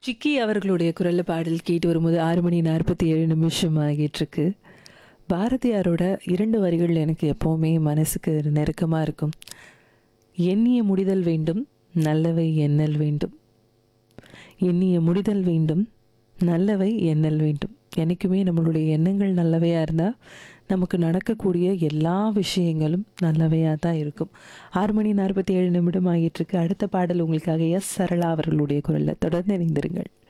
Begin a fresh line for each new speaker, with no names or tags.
சிக்கி அவர்களுடைய குரல்ல பாடல் கேட்டு வரும்போது ஆறு மணி நாற்பத்தி ஏழு நிமிஷம் ஆகிட்டு இருக்கு பாரதியாரோட இரண்டு வரிகள் எனக்கு எப்போவுமே மனசுக்கு நெருக்கமாக இருக்கும் எண்ணிய முடிதல் வேண்டும் நல்லவை எண்ணல் வேண்டும் எண்ணிய முடிதல் வேண்டும் நல்லவை எண்ணல் வேண்டும் என்றைக்குமே நம்மளுடைய எண்ணங்கள் நல்லவையாக இருந்தால் நமக்கு நடக்கக்கூடிய எல்லா விஷயங்களும் நல்லவையாக தான் இருக்கும் ஆறு மணி நாற்பத்தி ஏழு நிமிடம் ஆகிட்டு இருக்கு அடுத்த பாடல் உங்களுக்காக எஸ் சரளா அவர்களுடைய குரலில் தொடர்ந்து இணைந்திருங்கள்